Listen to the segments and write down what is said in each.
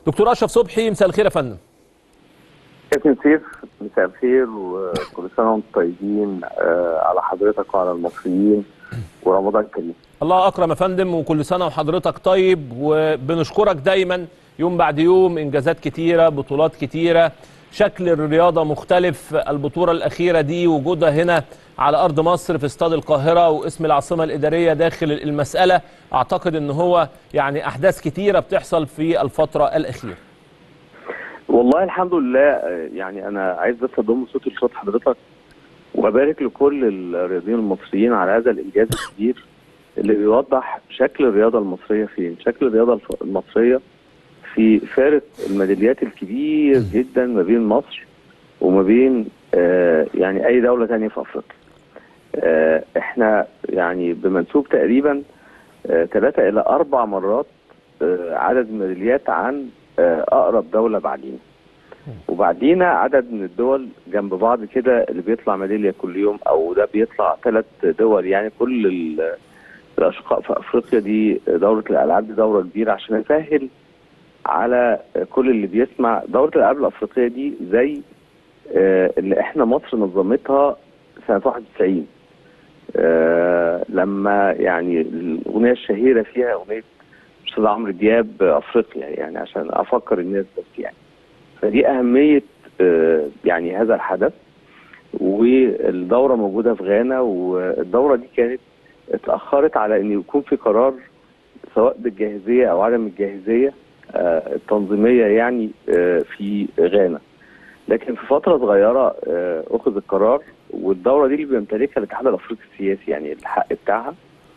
دكتور اشرف صبحي مساء الخير يا فندم كابتن سيف مساء الخير وكل سنه وانتم طيبين آه، على حضرتك وعلى المصريين ورمضان كريم الله اكرم يا فندم وكل سنه وحضرتك طيب وبنشكرك دايما يوم بعد يوم انجازات كتيره بطولات كتيره شكل الرياضه مختلف البطوله الاخيره دي وجودها هنا على ارض مصر في استاد القاهره واسم العاصمه الاداريه داخل المساله اعتقد ان هو يعني احداث كتيره بتحصل في الفتره الاخيره والله الحمد لله آه، يعني انا عايز بس اضم صوتي لصوت حضرتك وابارك لكل الرياضيين المصريين على هذا الانجاز الكبير اللي بيوضح شكل الرياضه المصريه فين شكل الرياضه الف- المصريه في فارق الميداليات الكبير جدا ما بين مصر وما بين آه يعني اي دوله تانية في افريقيا آه احنا يعني بمنسوب تقريبا ثلاثة إلى أربع مرات آه، عدد الميداليات عن آه، أقرب دولة بعدينا وبعدينا عدد من الدول جنب بعض كده اللي بيطلع ميدالية كل يوم أو ده بيطلع ثلاث دول يعني كل ال- الأشقاء في أفريقيا دي دورة الألعاب دي دورة كبيرة عشان أسهل على كل اللي بيسمع دورة الألعاب الأفريقية دي زي آه، اللي إحنا مصر نظمتها سنة 91 آه، لما يعني الاغنيه الشهيره فيها اغنيه استاذ عمرو دياب افريقيا يعني عشان افكر الناس بس يعني فدي اهميه آه، يعني هذا الحدث والدوره موجوده في غانا والدوره دي كانت اتاخرت على ان يكون في قرار سواء بالجاهزيه او عدم الجاهزيه آه، التنظيميه يعني آه، في غانا لكن في فتره صغيره آه، اخذ القرار والدوره دي اللي بيمتلكها الاتحاد الافريقي السياسي يعني الحق بتاعها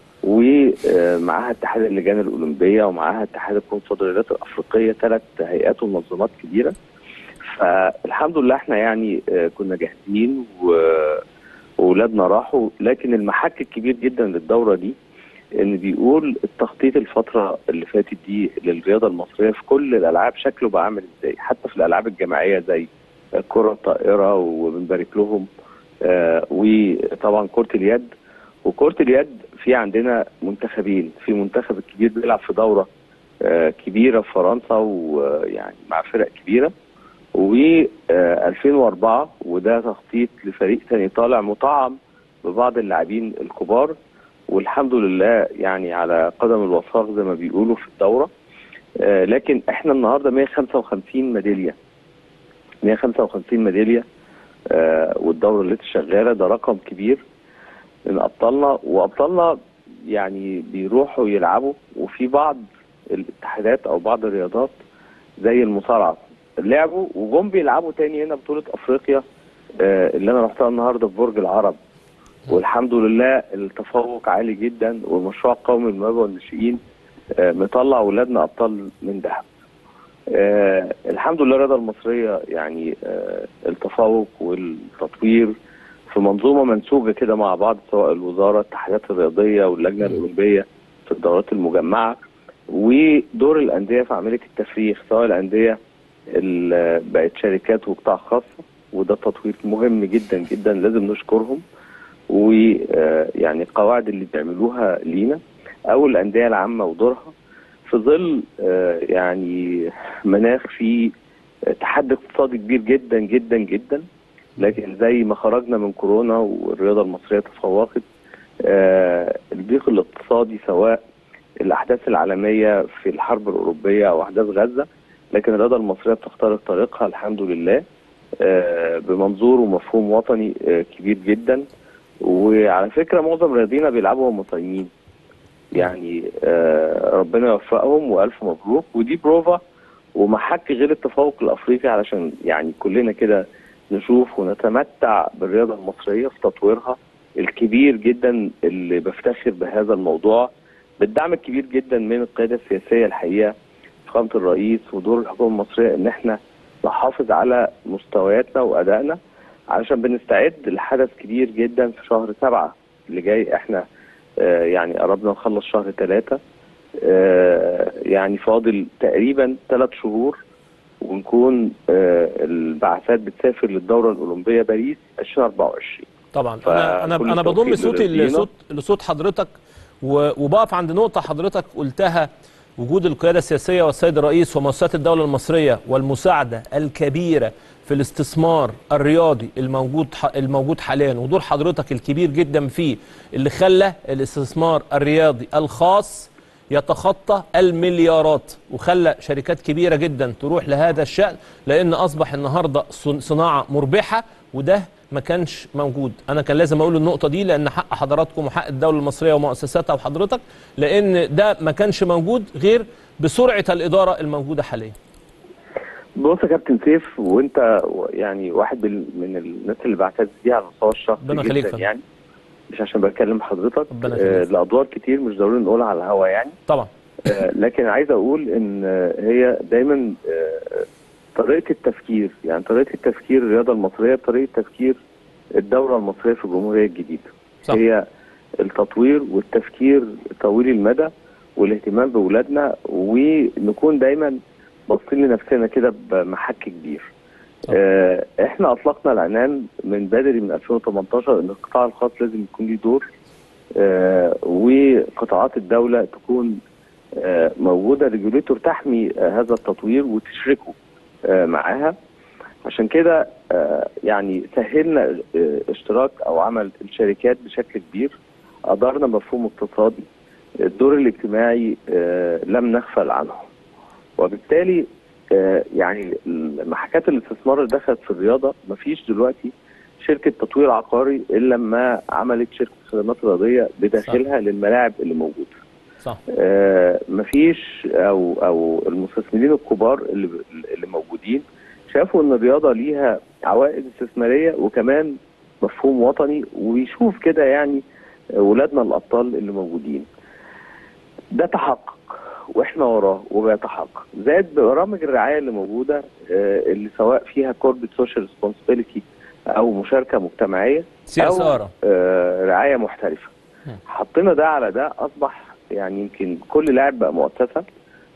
ومعاها اتحاد اللجان الاولمبيه ومعاها اتحاد الكونفدراليات الافريقيه ثلاث هيئات ومنظمات كبيره فالحمد لله احنا يعني آه، كنا جاهزين و- واولادنا راحوا لكن المحك الكبير جدا للدوره دي ان بيقول التخطيط الفتره اللي فاتت دي للرياضه المصريه في كل الالعاب شكله بقى عامل ازاي حتى في الالعاب الجماعيه زي الكره الطائره وبنبارك لهم آه، وطبعا كره اليد وكره اليد في عندنا منتخبين في منتخب الكبير بيلعب في دوره آه، كبيره في فرنسا ويعني مع فرق كبيره و آه، 2004 وده تخطيط لفريق تاني طالع مطعم ببعض اللاعبين الكبار والحمد لله يعني على قدم الوثاق زي ما بيقولوا في الدوره آه، لكن احنا النهارده 155 ميداليه 155 ميداليه آه، والدوره اللي لسه شغاله ده رقم كبير من ابطالنا وابطالنا يعني بيروحوا يلعبوا وفي بعض الاتحادات او بعض الرياضات زي المصارعه لعبوا وجم بيلعبوا تاني هنا بطوله افريقيا آه، اللي انا رحتها النهارده في برج العرب والحمد لله التفوق عالي جدا والمشروع القومي للمواهب والناشئين آه، مطلع اولادنا ابطال من ذهب. آه الحمد لله الرياضه المصريه يعني آه التفوق والتطوير في منظومه منسوجه كده مع بعض سواء الوزاره الاتحادات الرياضيه واللجنه الاولمبيه في الدورات المجمعه ودور الانديه في عمليه التفريغ سواء الانديه اللي بقت شركات وقطاع خاص وده تطوير مهم جدا جدا لازم نشكرهم ويعني القواعد اللي بيعملوها لينا او الانديه العامه ودورها في ظل آه، يعني مناخ فيه تحدي اقتصادي كبير جدا جدا جدا لكن زي ما خرجنا من كورونا والرياضه المصريه تفوقت آه، الضيق الاقتصادي سواء الاحداث العالميه في الحرب الاوروبيه او احداث غزه لكن الرياضه المصريه بتخترق طريقها الحمد لله آه، بمنظور ومفهوم وطني آه، كبير جدا وعلى فكره معظم رياضينا بيلعبوا وهم صايمين يعني آه، ربنا يوفقهم والف مبروك ودي بروفا ومحك غير التفوق الافريقي علشان يعني كلنا كده نشوف ونتمتع بالرياضه المصريه في تطويرها الكبير جدا اللي بفتخر بهذا الموضوع بالدعم الكبير جدا من القياده السياسيه الحقيقه فخامه الرئيس ودور الحكومه المصريه ان احنا نحافظ على مستوياتنا وادائنا علشان بنستعد لحدث كبير جدا في شهر سبعه اللي جاي احنا آه، يعني قربنا نخلص شهر ثلاثة آه، يعني فاضل تقريبا ثلاث شهور ونكون آه، البعثات بتسافر للدورة الأولمبية باريس 2024 طبعا انا انا فكل انا بضم التوفيق صوتي لرجلينا. لصوت لصوت حضرتك و- وبقف عند نقطه حضرتك قلتها وجود القياده السياسيه والسيد الرئيس ومؤسسات الدوله المصريه والمساعده الكبيره في الاستثمار الرياضي الموجود الموجود حاليا ودور حضرتك الكبير جدا فيه اللي خلى الاستثمار الرياضي الخاص يتخطى المليارات وخلى شركات كبيره جدا تروح لهذا الشان لان اصبح النهارده صناعه مربحه وده ما كانش موجود انا كان لازم اقول النقطه دي لان حق حضراتكم وحق الدوله المصريه ومؤسساتها وحضرتك لان ده ما كانش موجود غير بسرعه الاداره الموجوده حاليا بص يا كابتن سيف وانت يعني واحد من الناس اللي بعتز بيها على المستوى الشخصي جدا يعني مش عشان بكلم حضرتك آه لادوار كتير مش ضروري نقولها على الهوا يعني طبعا آه لكن عايز اقول ان هي دايما آه طريقه التفكير يعني طريقه التفكير الرياضه المصريه بطريقه تفكير الدوله المصريه في الجمهوريه الجديده صح. هي التطوير والتفكير طويل المدى والاهتمام باولادنا ونكون دايما باصين لنفسنا كده بمحك كبير آه احنا اطلقنا العنان من بدري من 2018 ان القطاع الخاص لازم يكون ليه دور آه وقطاعات الدوله تكون آه موجوده ريجوليتور تحمي آه هذا التطوير وتشركه آه معاها عشان كده آه يعني سهلنا آه اشتراك او عمل الشركات بشكل كبير ادارنا مفهوم اقتصادي الدور الاجتماعي آه لم نغفل عنه وبالتالي آه يعني محاكات الاستثمار اللي دخلت في الرياضه مفيش دلوقتي شركه تطوير عقاري الا لما عملت شركه خدمات رياضيه بداخلها صح. للملاعب اللي موجوده. صح. آه مفيش او او المستثمرين الكبار اللي اللي موجودين شافوا ان الرياضه ليها عوائد استثماريه وكمان مفهوم وطني ويشوف كده يعني ولادنا الابطال اللي موجودين. ده تحقق واحنا وراه وبيتحقق زائد برامج الرعايه اللي موجوده اللي سواء فيها كوربت سوشيال ريسبونسبيلتي او مشاركه مجتمعيه او رعايه محترفه حطينا ده على ده اصبح يعني يمكن كل لاعب بقى مؤسسه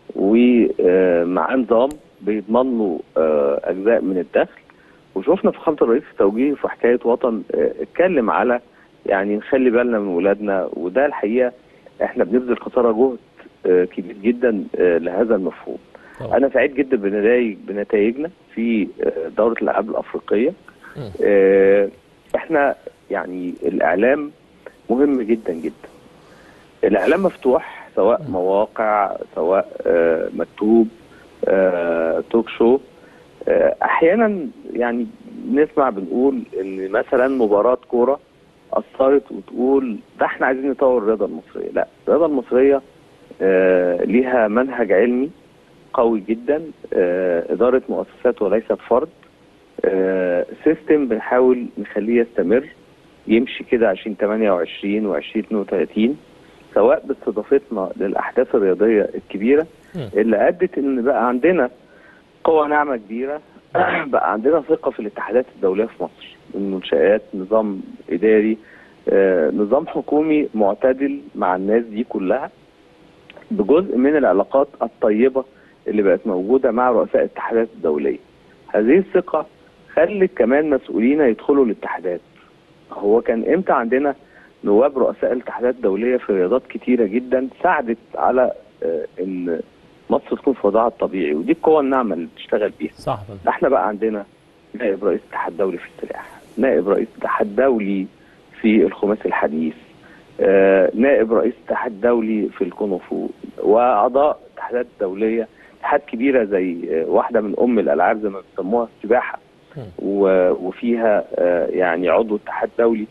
ومعاه نظام بيضمن له اجزاء من الدخل وشفنا في خامه الرئيس التوجيهي في حكايه وطن اتكلم على يعني نخلي بالنا من ولادنا وده الحقيقه احنا بنبذل قصارى جهد كبير جدا لهذا المفهوم طبعا. انا سعيد جدا بنتائج بنتائجنا في دوره الالعاب الافريقيه احنا يعني الاعلام مهم جدا جدا الاعلام مفتوح سواء مواقع سواء مكتوب توك شو احيانا يعني نسمع بنقول ان مثلا مباراه كوره اثرت وتقول ده احنا عايزين نطور الرياضه المصريه لا الرياضه المصريه آه ليها منهج علمي قوي جدا آه اداره مؤسسات وليست فرد آه سيستم بنحاول نخليه يستمر يمشي كده 2028 و 2032 سواء باستضافتنا للاحداث الرياضيه الكبيره اللي ادت ان بقى عندنا قوه ناعمه كبيره بقى عندنا ثقه في الاتحادات الدوليه في مصر المنشآت نظام اداري نظام حكومي معتدل مع الناس دي كلها بجزء من العلاقات الطيبة اللي بقت موجودة مع رؤساء الاتحادات الدولية هذه الثقة خلت كمان مسؤولين يدخلوا الاتحادات هو كان امتى عندنا نواب رؤساء الاتحادات الدولية في رياضات كتيرة جدا ساعدت على ان مصر تكون في وضعها الطبيعي ودي القوة الناعمة اللي بتشتغل بيها صح احنا بقى عندنا نائب رئيس الاتحاد الدولي في السلاح نائب رئيس الاتحاد الدولي في الخماسي الحديث آه، نائب رئيس الاتحاد الدولي في الكونغفو واعضاء اتحادات دوليه اتحاد كبيره زي آه، واحده من ام الالعاب زي ما بيسموها السباحه وفيها آه، يعني عضو اتحاد دولي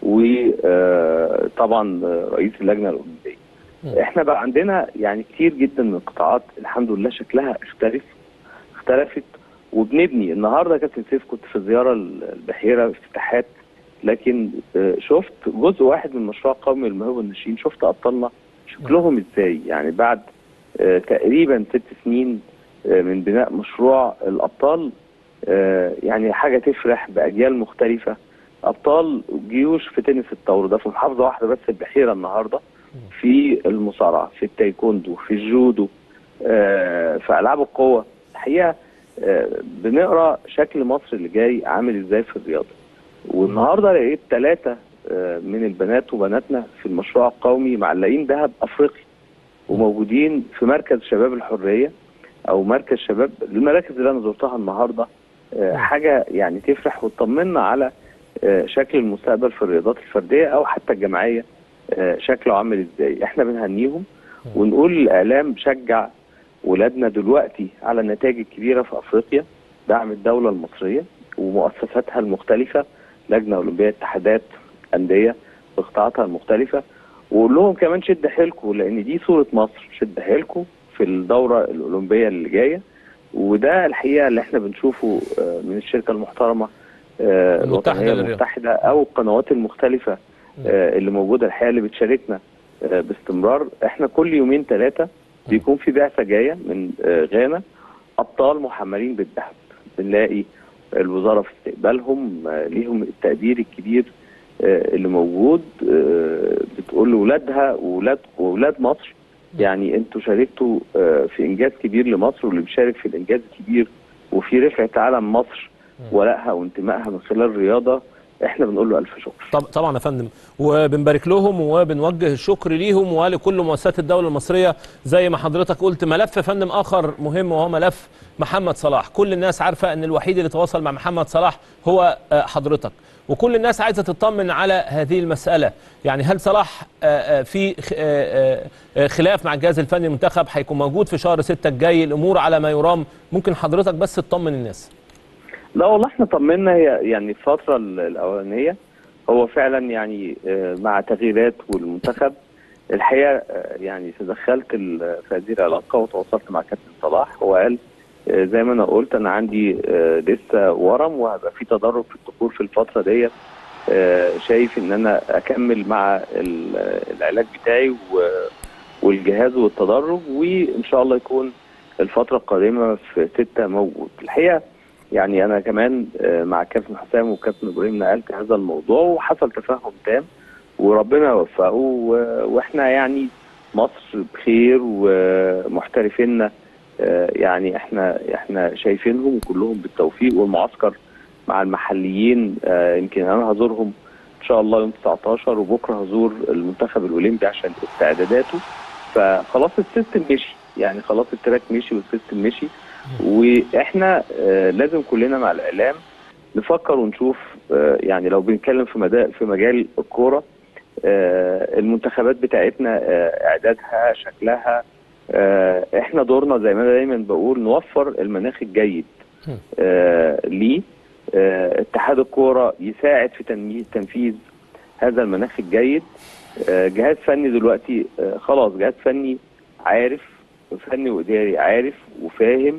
وطبعا رئيس اللجنه الاولمبيه. احنا بقى عندنا يعني كتير جدا من القطاعات الحمد لله شكلها اختلف اختلفت وبنبني النهارده يا كابتن سيف كنت في زياره البحيره افتتاحات لكن شفت جزء واحد من مشروع قومي للموهبه والناشئين شفت ابطالنا شكلهم ازاي يعني بعد تقريبا ست سنين من بناء مشروع الابطال يعني حاجه تفرح باجيال مختلفه ابطال جيوش في تنس الطاوله ده في محافظه واحده بس البحيره النهارده في المصارعه في التايكوندو في الجودو في العاب القوه الحقيقه بنقرا شكل مصر اللي جاي عامل ازاي في الرياضه والنهارده لقيت ثلاثه من البنات وبناتنا في المشروع القومي معلقين ذهب افريقي وموجودين في مركز شباب الحريه او مركز شباب المراكز اللي انا زرتها النهارده آه، حاجه يعني تفرح وتطمنا على آه، شكل المستقبل في الرياضات الفرديه او حتى الجماعيه آه، شكله عامل ازاي احنا بنهنيهم ونقول للاعلام شجع ولادنا دلوقتي على النتائج الكبيره في افريقيا دعم الدوله المصريه ومؤسساتها المختلفه لجنه اولمبيه اتحادات انديه بقطاعاتها المختلفه وقول لهم كمان شد حيلكم لان دي صوره مصر شد حيلكم في الدوره الاولمبيه اللي جايه وده الحقيقه اللي احنا بنشوفه آه، من الشركه المحترمه آه، المتحدة الوطنيه للرياضة. المتحده او القنوات المختلفه آه، اللي موجوده الحقيقه اللي بتشاركنا آه، باستمرار احنا كل يومين ثلاثه بيكون في بعثه جايه من آه، غانا ابطال محملين بالذهب بنلاقي الوزاره في استقبالهم آه، ليهم التقدير الكبير آه، اللي موجود آه، بتقول لاولادها واولاد واولاد مصر يعني انتوا شاركتوا آه، في انجاز كبير لمصر واللي بيشارك في الانجاز الكبير وفي رفعه علم مصر ولائها وانتمائها من خلال الرياضه احنا بنقول له الف شكر طب طبعا يا فندم وبنبارك لهم وبنوجه الشكر ليهم ولكل مؤسسات الدوله المصريه زي ما حضرتك قلت ملف يا فندم اخر مهم وهو ملف محمد صلاح كل الناس عارفه ان الوحيد اللي تواصل مع محمد صلاح هو آه، حضرتك وكل الناس عايزه تطمن على هذه المساله يعني هل صلاح آه، آه، في خ- آه، آه، خلاف مع الجهاز الفني المنتخب هيكون موجود في شهر 6 الجاي الامور على ما يرام ممكن حضرتك بس تطمن الناس لا والله احنا طمنا هي يعني الفترة ال- الأولانية هو فعلا يعني آه، مع تغييرات والمنتخب الحقيقة آه، يعني تدخلت ال- في هذه العلاقة وتواصلت مع كابتن صلاح هو قال آه، زي ما أنا قلت أنا عندي آه، لسه ورم وهبقى في تدرج في الدخول في الفترة ديت آه، شايف إن أنا أكمل مع ال- العلاج بتاعي و- والجهاز والتدرج وإن شاء الله يكون الفترة القادمة في ستة موجود الحقيقة يعني انا كمان آه، مع كابتن حسام وكابتن ابراهيم نقلت هذا الموضوع وحصل تفاهم تام وربنا يوفقه و- واحنا يعني مصر بخير ومحترفينا آه، يعني احنا احنا شايفينهم كلهم بالتوفيق والمعسكر مع المحليين آه، يمكن انا هزورهم ان شاء الله يوم 19 وبكره هزور المنتخب الاولمبي عشان استعداداته فخلاص السيستم مشي يعني خلاص التراك مشي والسيستم مشي واحنا آه، لازم كلنا مع الاعلام نفكر ونشوف آه، يعني لو بنتكلم في مدى في مجال الكوره آه، المنتخبات بتاعتنا آه، اعدادها شكلها آه، احنا دورنا زي ما انا دايما بقول نوفر المناخ الجيد آه، ليه آه، اتحاد الكوره يساعد في تنمي- تنفيذ هذا المناخ الجيد آه، جهاز فني دلوقتي آه، خلاص جهاز فني عارف فني واداري عارف وفاهم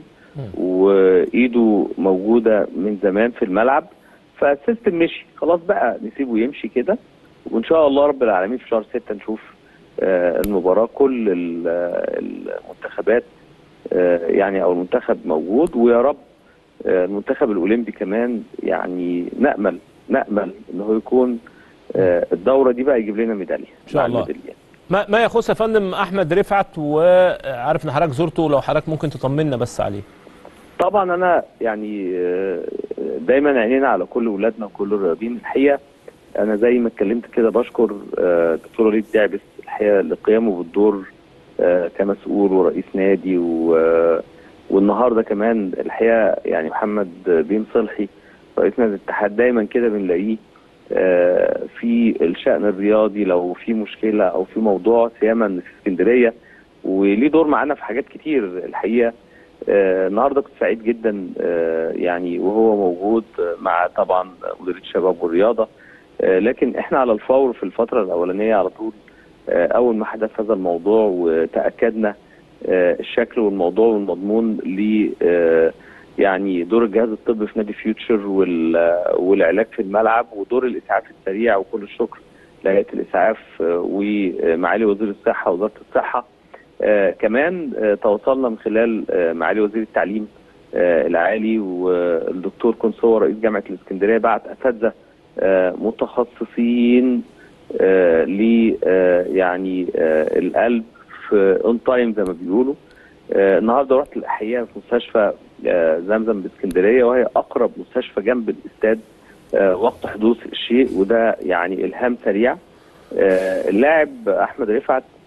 وايده موجوده من زمان في الملعب فالسيستم مشي خلاص بقى نسيبه يمشي كده وان شاء الله رب العالمين في شهر 6 نشوف آه، المباراه كل ال- آه، المنتخبات آه، يعني او المنتخب موجود ويا رب آه، المنتخب الاولمبي كمان يعني نامل نامل ان هو يكون آه، الدوره دي بقى يجيب لنا ميداليه إن شاء مع الله. الميداليات. ما ما يخص يا فندم احمد رفعت وعارف ان حضرتك زرته لو حضرتك ممكن تطمنا بس عليه طبعا انا يعني آه، دايما عينينا على كل اولادنا وكل الرياضيين الحقيقه انا زي ما اتكلمت كده بشكر آه، دكتور وليد دعبس الحقيقه لقيامه بالدور آه، كمسؤول ورئيس نادي و- والنهارده كمان الحقيقه يعني محمد بيم صلحي رئيس نادي الاتحاد دايما كده بنلاقيه آه، في الشأن الرياضي لو في مشكله او في موضوع سيما في اسكندريه وليه دور معانا في حاجات كتير الحقيقه آه، النهارده كنت سعيد جدا آه، يعني وهو موجود آه، مع طبعا مديريه الشباب والرياضه آه، لكن احنا على الفور في الفتره الاولانيه على طول آه، اول ما حدث هذا الموضوع وتاكدنا آه، الشكل والموضوع والمضمون ل آه، يعني دور الجهاز الطبي في نادي فيوتشر وال- والعلاج في الملعب ودور الاسعاف السريع وكل الشكر لهيئه الاسعاف آه، ومعالي وزير الصحه ووزاره الصحه آه كمان آه تواصلنا من خلال آه معالي وزير التعليم آه العالي والدكتور كونسو رئيس جامعه الاسكندريه بعت اساتذه آه متخصصين آه ل آه يعني آه القلب في اون تايم زي ما بيقولوا آه النهارده رحت الحقيقه في مستشفى آه زمزم باسكندريه وهي اقرب مستشفى جنب الاستاد آه وقت حدوث الشيء وده يعني الهام سريع آه اللاعب احمد رفعت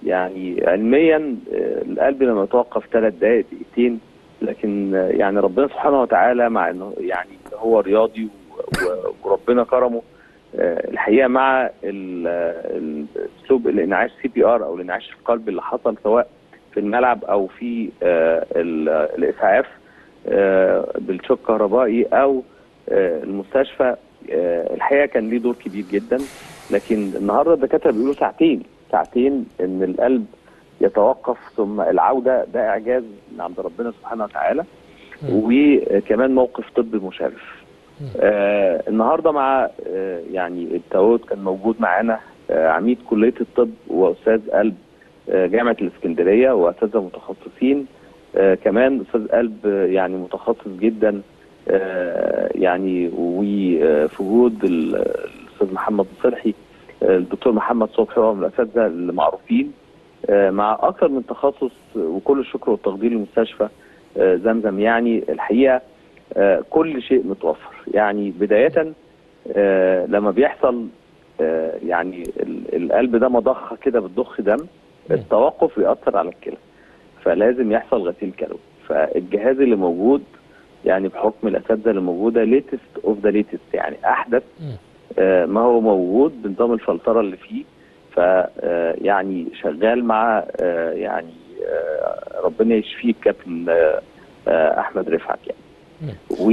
يعني علميا آه، القلب لما يتوقف ثلاث دقائق دقيقتين لكن آه، يعني ربنا سبحانه وتعالى مع انه يعني هو رياضي و- و- وربنا كرمه آه، الحقيقه مع ال- ال- اسلوب الانعاش سي بي ار او الانعاش القلبي اللي حصل سواء في الملعب او في آه، ال- الاسعاف آه، بالشوك الكهربائي او آه، المستشفى آه، الحقيقه كان ليه دور كبير جدا لكن النهارده الدكاتره بيقولوا ساعتين ساعتين ان القلب يتوقف ثم العوده ده اعجاز من عند ربنا سبحانه وتعالى وكمان موقف طبي مشرف آه النهارده مع آه يعني التواجد كان موجود معانا آه عميد كليه الطب واستاذ قلب آه جامعه الاسكندريه واساتذه متخصصين آه كمان استاذ قلب آه، يعني متخصص جدا آه يعني وفي وجود ال- الاستاذ محمد صلحي آه، الدكتور محمد صبحي هو من الاساتذه المعروفين آه، مع اكثر من تخصص وكل الشكر والتقدير لمستشفى آه، زمزم يعني الحقيقه آه، كل شيء متوفر يعني بدايه آه، لما بيحصل آه، يعني ال- القلب ده مضخه كده بتضخ دم التوقف بيأثر على الكلى فلازم يحصل غسيل كلوي فالجهاز اللي موجود يعني بحكم الاساتذه اللي موجوده ليتست اوف ذا ليتست يعني احدث آه، ما هو موجود بنظام الفلتره اللي فيه ف آه، يعني شغال مع آه، يعني آه، ربنا يشفيه كابتن آه، آه، احمد رفعت يعني و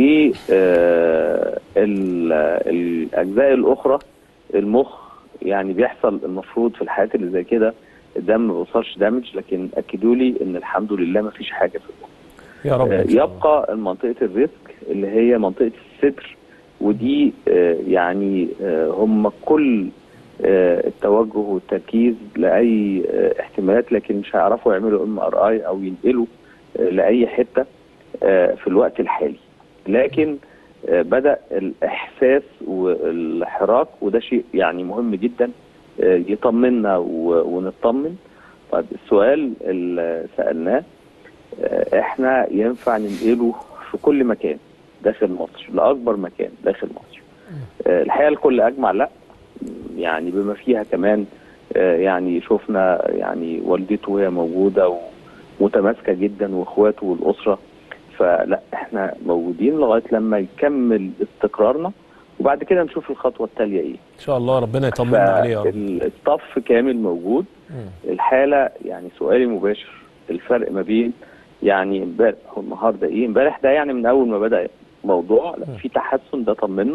آه، ال- الاجزاء الاخرى المخ يعني بيحصل المفروض في الحالات اللي زي كده الدم ما بيوصلش دامج لكن اكدوا لي ان الحمد لله ما فيش حاجه في المخ يا رب آه، إن شاء الله. يبقى منطقه الريسك اللي هي منطقه الصدر ودي آه، يعني آه، هم كل آه، التوجه والتركيز لاي آه، احتمالات لكن مش هيعرفوا يعملوا ام ار اي او ينقلوا آه، لاي حته آه، في الوقت الحالي لكن آه، بدا الاحساس والحراك وده شيء يعني مهم جدا آه، يطمنا و- ونطمن طيب السؤال اللي سالناه آه، احنا ينفع ننقله في كل مكان داخل مصر لاكبر مكان داخل مصر آه، الحقيقه الكل اجمع لا يعني بما فيها كمان آه، يعني شفنا يعني والدته وهي موجوده ومتماسكه جدا واخواته والاسره فلا احنا موجودين لغايه لما يكمل استقرارنا وبعد كده نشوف الخطوه التاليه ايه ان شاء الله ربنا يطمنا عليه يا رب فالصف كامل موجود مم. الحاله يعني سؤالي مباشر الفرق ما بين يعني امبارح والنهارده ايه امبارح ده يعني من اول ما بدا موضوع لا في تحسن ده طمنا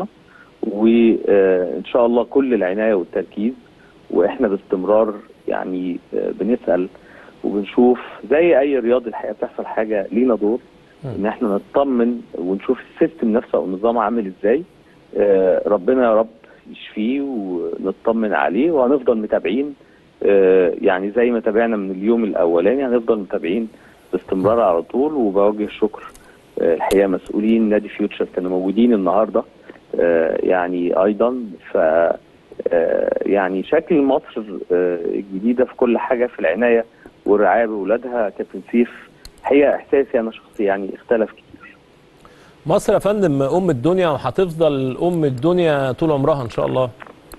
وان شاء الله كل العنايه والتركيز واحنا باستمرار يعني آه، بنسال وبنشوف زي اي رياضي الحقيقه بتحصل حاجه لينا دور ان احنا نطمن ونشوف السيستم نفسه او النظام عامل ازاي آه، ربنا يا رب يشفيه ونطمن عليه وهنفضل متابعين آه، يعني زي ما تابعنا من اليوم الاولاني هنفضل متابعين باستمرار على طول وبوجه الشكر آه، الحقيقه مسؤولين نادي فيوتشر كانوا موجودين النهارده آه، يعني ايضا ف آه، يعني شكل مصر آه، الجديده في كل حاجه في العنايه والرعايه باولادها كابتن سيف هي احساسي انا شخصي يعني اختلف كتير مصر يا فندم ام الدنيا وهتفضل ام الدنيا طول عمرها ان شاء الله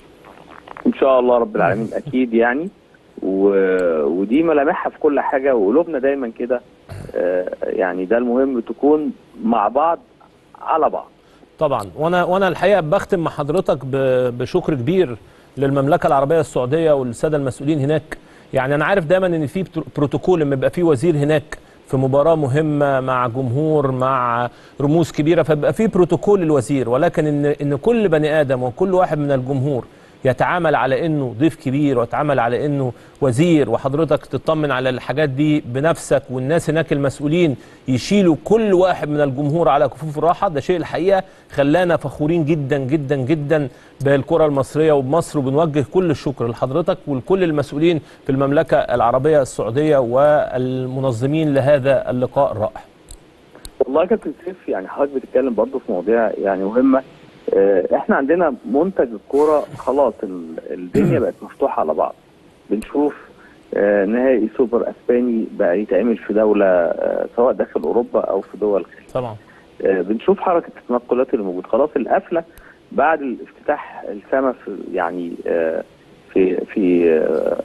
ان شاء الله رب العالمين اكيد يعني و... ودي ملامحها في كل حاجه وقلوبنا دايما كده آه، يعني ده المهم تكون مع بعض على بعض طبعا وانا وانا الحقيقه بختم مع حضرتك ب- بشكر كبير للمملكه العربيه السعوديه والساده المسؤولين هناك يعني انا عارف دايما ان في بتر- بروتوكول لما يبقى في وزير هناك في مباراه مهمه مع جمهور مع رموز كبيره فبيبقى في بروتوكول للوزير ولكن ان ان كل بني ادم وكل واحد من الجمهور يتعامل على انه ضيف كبير ويتعامل على انه وزير وحضرتك تطمن على الحاجات دي بنفسك والناس هناك المسؤولين يشيلوا كل واحد من الجمهور على كفوف الراحه ده شيء الحقيقه خلانا فخورين جدا جدا جدا بالكره المصريه وبمصر وبنوجه كل الشكر لحضرتك ولكل المسؤولين في المملكه العربيه السعوديه والمنظمين لهذا اللقاء الرائع. والله يا كابتن سيف يعني حضرتك بتتكلم برضه في مواضيع يعني مهمه آه، احنا عندنا منتج الكوره خلاص ال- الدنيا بقت مفتوحه على بعض بنشوف آه، نهائي سوبر اسباني بقى يتعمل في دوله آه، سواء داخل اوروبا او في دول الخليج طبعا آه، بنشوف حركه التنقلات اللي موجود خلاص القفله بعد الافتتاح السما في يعني آه، في في آه،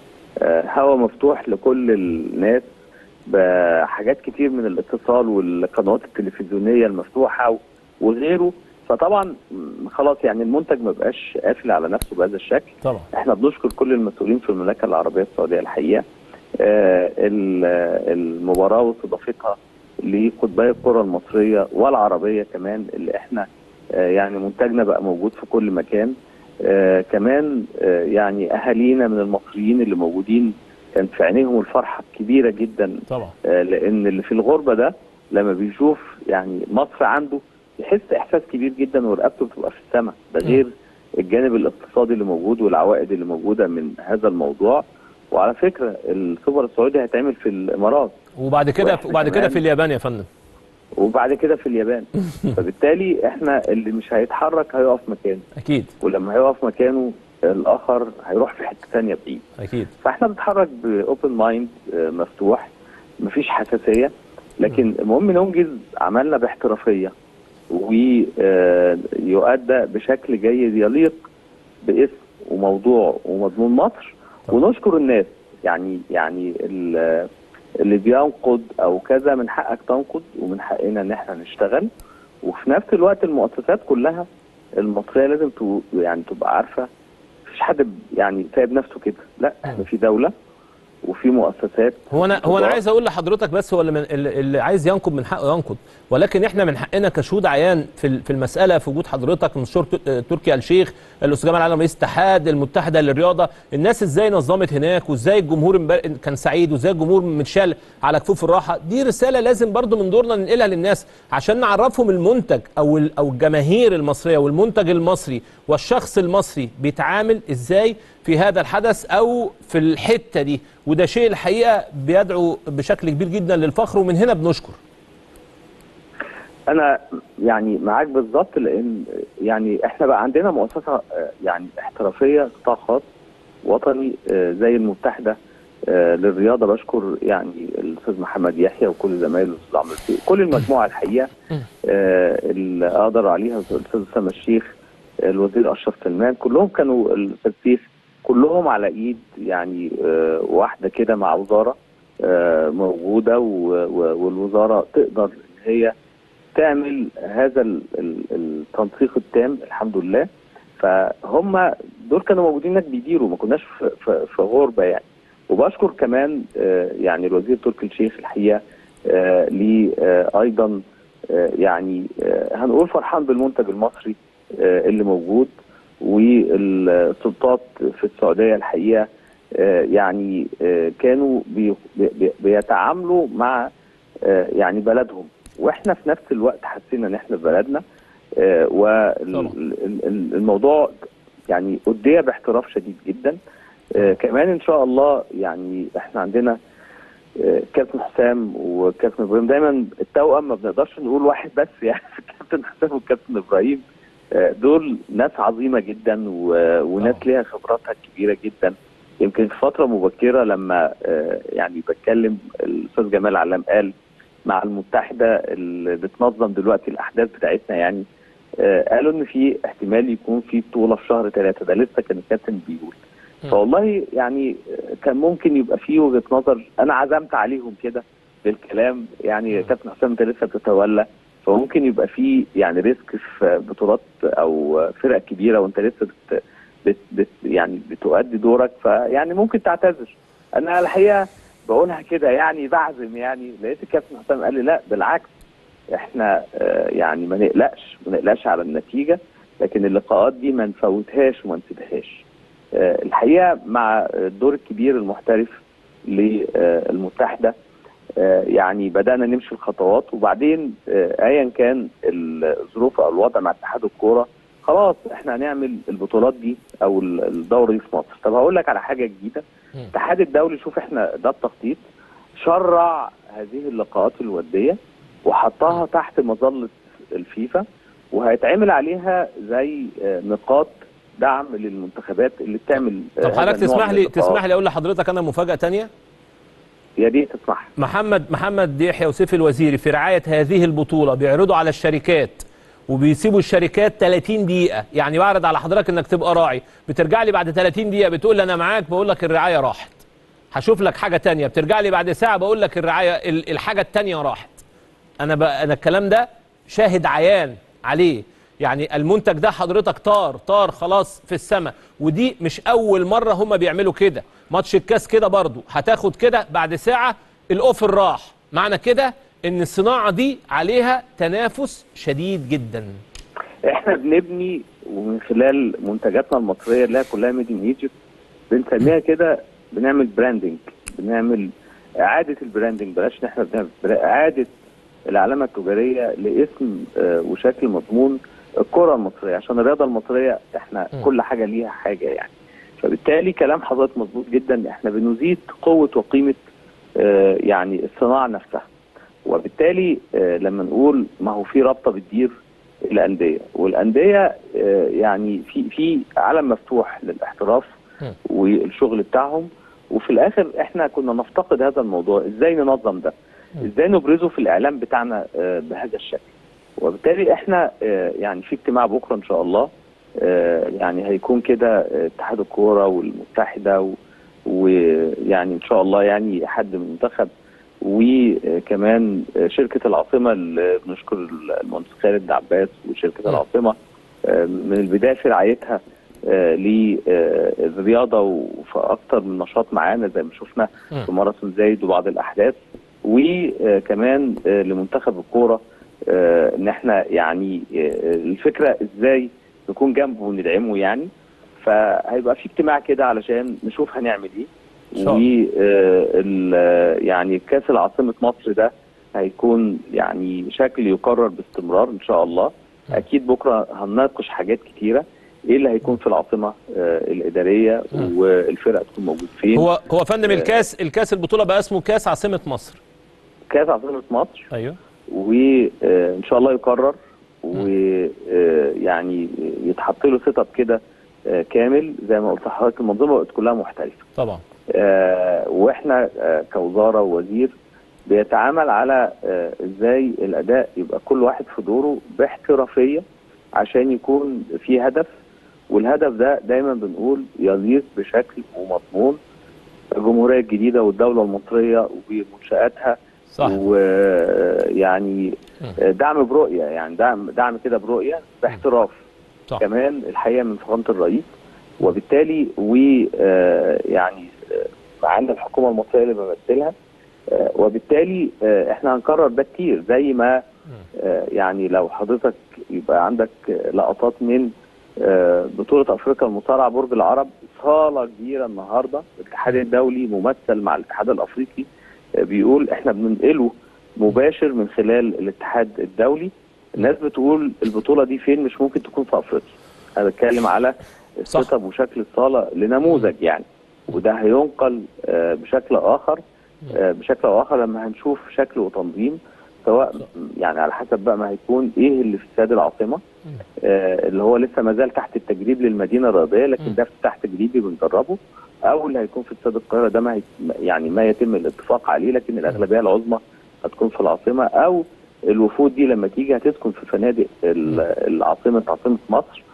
آه، هوا مفتوح لكل الناس بحاجات كتير من الاتصال والقنوات التلفزيونيه المفتوحه و- وغيره فطبعا م، خلاص يعني المنتج ما بقاش قافل على نفسه بهذا الشكل طبعا احنا بنشكر كل المسؤولين في المملكه العربيه السعوديه الحقيقه آه، ال- آه، المباراه واستضافتها لقطبي الكره المصريه والعربيه كمان اللي احنا آه، يعني منتجنا بقى موجود في كل مكان آه، كمان آه، يعني اهالينا من المصريين اللي موجودين كان في عينيهم الفرحه الكبيره جدا طبعا آه، لان اللي في الغربه ده لما بيشوف يعني مصر عنده يحس احساس كبير جدا ورقبته بتبقى في السماء ده غير الجانب الاقتصادي اللي موجود والعوائد اللي موجوده من هذا الموضوع وعلى فكره السوبر السعودي هيتعمل في الامارات وبعد كده وإحنا وبعد كده كمان- في اليابان يا فندم وبعد كده في اليابان فبالتالي احنا اللي مش هيتحرك هيقف مكانه اكيد ولما هيقف مكانه الاخر هيروح في حته ثانيه بعيد اكيد فاحنا بنتحرك باوبن مايند مفتوح مفيش حساسيه لكن المهم ننجز عملنا باحترافيه ويؤدى بشكل جيد يليق باسم وموضوع ومضمون مصر طبعا. ونشكر الناس يعني يعني ال- اللي بينقد او كذا من حقك تنقد ومن حقنا ان احنا نشتغل وفي نفس الوقت المؤسسات كلها المصريه لازم تو يعني تبقى عارفه مفيش حد ب- يعني سايب نفسه كده لا احنا في دوله وفي مؤسسات هو انا هو انا كبار. عايز اقول لحضرتك بس هو اللي, من اللي اللي عايز ينقد من حقه ينقد ولكن احنا من حقنا كشهود عيان في ال- في المساله في وجود حضرتك مستشار ت- تركي آل الشيخ الاستاذ جمال علام رئيس الاتحاد المتحده للرياضه الناس ازاي نظمت هناك وازاي الجمهور امبار- كان سعيد وازاي الجمهور متشال على كفوف الراحه دي رساله لازم برضو من دورنا ننقلها للناس عشان نعرفهم المنتج او ال- او الجماهير المصريه والمنتج المصري والشخص المصري بيتعامل ازاي في هذا الحدث او في الحته دي وده شيء الحقيقه بيدعو بشكل كبير جدا للفخر ومن هنا بنشكر انا يعني معاك بالظبط لان يعني احنا بقى عندنا مؤسسه آه، يعني احترافيه قطاع خاص وطني آه، زي المتحده آه، للرياضه بشكر يعني الاستاذ محمد يحيى وكل زمايله الاستاذ عمرو السيق كل المجموعه الحقيقه آه، اللي اقدر عليها الاستاذ اسامه الشيخ الوزير اشرف سلمان كلهم كانوا الاستاذ سيف كلهم على ايد يعني آه، واحده كده مع وزاره آه، موجوده و- و- والوزاره تقدر ان هي تعمل هذا ال- ال- التنسيق التام الحمد لله فهم دول كانوا موجودين هناك بيديروا ما كناش في, في, في غربه يعني وبشكر كمان آه، يعني الوزير تركي الشيخ الحقيقه آه، ليه آه، ايضا آه، يعني آه، هنقول فرحان بالمنتج المصري آه، اللي موجود والسلطات في السعوديه الحقيقه آه، يعني آه، كانوا بي- بي- بيتعاملوا مع آه، يعني بلدهم واحنا في نفس الوقت حسينا ان احنا في بلدنا طبعا. والموضوع يعني أدي باحتراف شديد جدا آه، كمان ان شاء الله يعني احنا عندنا آه، كابتن حسام وكابتن ابراهيم دايما التوأم ما بنقدرش نقول واحد بس يعني الكابتن حسام والكابتن ابراهيم آه، دول ناس عظيمه جدا و- وناس طبعا. ليها خبراتها كبيره جدا يمكن في فتره مبكره لما آه، يعني بتكلم الاستاذ جمال علام قال مع المتحده اللي بتنظم دلوقتي الاحداث بتاعتنا يعني آه، قالوا ان في احتمال يكون في بطوله في شهر ثلاثه ده لسه كان الكابتن بيقول م. فوالله يعني آه، كان ممكن يبقى في وجهه نظر انا عزمت عليهم كده بالكلام يعني م. كابتن حسام انت لسه بتتولى فممكن يبقى في يعني ريسك في بطولات او فرق كبيره وانت لسه بت بت بت يعني بتؤدي دورك فيعني ممكن تعتذر انا الحقيقه بقولها كده يعني بعزم يعني لقيت الكابتن حسام قال لي لا بالعكس احنا آه، يعني ما نقلقش ما نقلقش على النتيجه لكن اللقاءات دي ما نفوتهاش وما نسيبهاش آه، الحقيقه مع الدور الكبير المحترف للمتحده آه، يعني بدانا نمشي الخطوات وبعدين آه، ايا كان الظروف او الوضع مع اتحاد الكوره خلاص احنا هنعمل البطولات دي او ال- الدوره دي في مصر طب هقول لك على حاجه جديده مم. الاتحاد الدولي شوف احنا ده التخطيط شرع هذه اللقاءات الوديه وحطها تحت مظله الفيفا وهيتعمل عليها زي آه، نقاط دعم للمنتخبات اللي بتعمل آه، طب هذا حضرتك النوع تسمح من لي اللقاءات. تسمح لي اقول لحضرتك انا مفاجاه تانية يا ريت تسمح محمد محمد يحيى وسيف الوزيري في رعايه هذه البطوله بيعرضوا على الشركات وبيسيبوا الشركات 30 دقيقه يعني بعرض على حضرتك انك تبقى راعي بترجع لي بعد 30 دقيقه بتقول لي انا معاك بقول لك الرعايه راحت هشوف لك حاجه تانية بترجع لي بعد ساعه بقول لك الرعايه ال- الحاجه التانية راحت انا بقى انا الكلام ده شاهد عيان عليه يعني المنتج ده حضرتك طار طار خلاص في السماء ودي مش اول مره هم بيعملوا كده ماتش الكاس كده برضو هتاخد كده بعد ساعه الاوفر راح معنى كده ان الصناعه دي عليها تنافس شديد جدا احنا بنبني ومن خلال منتجاتنا المصريه اللي هي كلها ميد ان ايجيبت بنسميها كده بنعمل براندنج بنعمل اعاده البراندنج بلاش ان احنا بنعمل برا- اعاده العلامه التجاريه لاسم آه، وشكل مضمون الكره المصريه عشان الرياضه المصريه احنا م. كل حاجه ليها حاجه يعني فبالتالي كلام حضرتك مظبوط جدا احنا بنزيد قوه وقيمه آه، يعني الصناعه نفسها وبالتالي آه، لما نقول ما هو في رابطه بتدير الانديه والانديه آه، يعني في في عالم مفتوح للاحتراف م. والشغل بتاعهم وفي الاخر احنا كنا نفتقد هذا الموضوع ازاي ننظم ده ازاي نبرزه في الاعلام بتاعنا آه، بهذا الشكل وبالتالي احنا آه، يعني في اجتماع بكره ان شاء الله آه، يعني هيكون كده آه، اتحاد الكوره والمتحده و- ويعني ان شاء الله يعني حد من المنتخب وكمان آه، شركه العاصمه اللي بنشكر المهندس خالد عباس وشركه م. العاصمه آه، من البدايه في رعايتها آه، للرياضه وفي اكتر من نشاط معانا زي ما شفنا م. في ماراثون زايد وبعض الاحداث وكمان آه، لمنتخب الكوره آه، ان احنا يعني آه، الفكره ازاي نكون جنبه وندعمه يعني فهيبقى في اجتماع كده علشان نشوف هنعمل ايه إن شاء و آه، ال- يعني كاس العاصمه مصر ده هيكون يعني شكل يقرر باستمرار ان شاء الله م. اكيد بكره هنناقش حاجات كتيره ايه اللي هيكون في العاصمه آه، الاداريه م. والفرق تكون موجود فين هو هو فندم آه. الكاس الكاس البطوله بقى اسمه كاس عاصمه مصر كاس عاصمه مصر ايوه وان شاء الله يقرر ويعني يتحط له سيت اب كده آه، كامل زي ما قلت لحضرتك المنظومه بقت كلها محترفه طبعا آه، واحنا آه، كوزاره ووزير بيتعامل على آه، ازاي الاداء يبقى كل واحد في دوره باحترافيه عشان يكون في هدف والهدف ده دايما بنقول يليق بشكل ومضمون الجمهوريه الجديده والدوله المصريه ومنشاتها صح ويعني م. دعم برؤيه يعني دعم دعم كده برؤيه باحتراف صح كمان الحقيقه من فخامه الرئيس وبالتالي ويعني معانا الحكومه المصريه اللي بمثلها آه، وبالتالي آه، احنا هنكرر ده كتير زي ما آه، يعني لو حضرتك يبقى عندك آه، لقطات من آه، بطوله افريقيا المصارعه برج العرب صاله كبيره النهارده الاتحاد الدولي ممثل مع الاتحاد الافريقي آه، بيقول احنا بننقله مباشر من خلال الاتحاد الدولي الناس بتقول البطوله دي فين مش ممكن تكون في افريقيا انا بتكلم على صح. السيت اب وشكل الصاله لنموذج يعني وده هينقل آه، بشكل اخر آه، بشكل او اخر لما هنشوف شكل وتنظيم سواء يعني على حسب بقى ما هيكون ايه اللي في استاد العاصمه آه، اللي هو لسه ما زال تحت التجريب للمدينه الرياضيه م. لكن ده تحت تجريبي بنجربه او اللي هيكون في استاد القاهره ده ما هي يعني ما يتم الاتفاق عليه لكن الاغلبيه العظمى هتكون في العاصمه او الوفود دي لما تيجي هتسكن في فنادق ال- العاصمه عاصمه مصر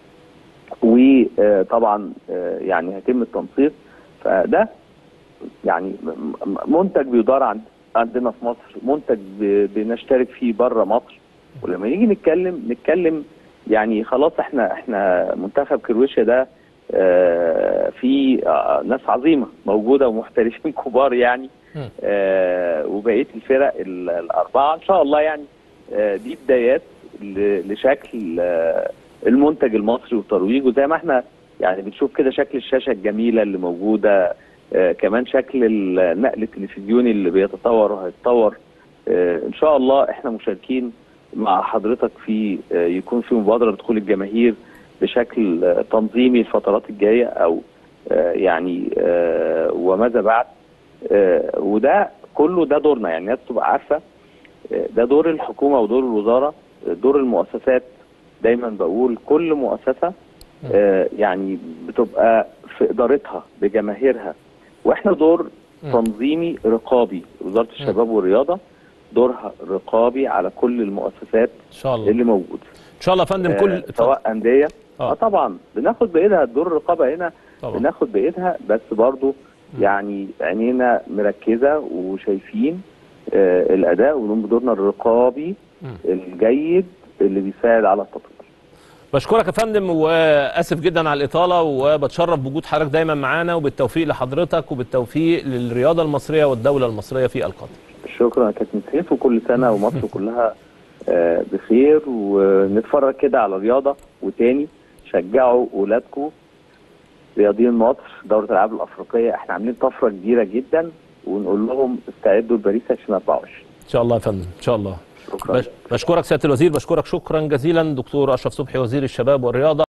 وطبعا آه، يعني هيتم التنسيق فده يعني م- م- منتج بيدار عند عندنا في مصر منتج ب- بنشترك فيه بره مصر ولما نيجي نتكلم نتكلم يعني خلاص احنا احنا منتخب كرواتيا ده آه، في آه، ناس عظيمه موجوده ومحترفين كبار يعني م. آه، وبقيه الفرق ال- الاربعه ان شاء الله يعني آه، دي بدايات ل- لشكل آه، المنتج المصري وترويجه زي ما احنا يعني بنشوف كده شكل الشاشه الجميله اللي موجوده آه، كمان شكل النقل التلفزيوني اللي بيتطور وهيتطور آه، ان شاء الله احنا مشاركين مع حضرتك في آه، يكون في مبادره لدخول الجماهير بشكل آه، تنظيمي الفترات الجايه او آه، يعني آه، وماذا بعد آه، وده كله ده دورنا يعني الناس تبقى عارفه آه، ده دور الحكومه ودور الوزاره آه، دور المؤسسات دايما بقول كل مؤسسه آه، يعني بتبقى في ادارتها بجماهيرها واحنا دور م. تنظيمي رقابي وزاره الشباب والرياضه دورها رقابي على كل المؤسسات ان شاء الله اللي موجوده ان شاء الله يا فندم آه، كل سواء انديه آه. اه طبعا بناخد بايدها دور الرقابه هنا طبعا بناخد بايدها بس برضو يعني عينينا مركزه وشايفين آه، الاداء ونقوم بدورنا الرقابي الجيد اللي بيساعد على التطوير بشكرك يا فندم واسف جدا على الاطاله وبتشرف بوجود حضرتك دايما معانا وبالتوفيق لحضرتك وبالتوفيق للرياضه المصريه والدوله المصريه في القادم شكرا يا كابتن سيف وكل سنه ومصر كلها آه، بخير ونتفرج كده على رياضه وتاني شجعوا اولادكم رياضيين مصر دوره الالعاب الافريقيه احنا عاملين طفره كبيره جدا ونقول لهم استعدوا لباريس 2024 ان شاء الله يا فندم ان شاء الله شكرا بش- بشكرك سياده الوزير بشكرك شكرا جزيلا دكتور اشرف صبحي وزير الشباب والرياضه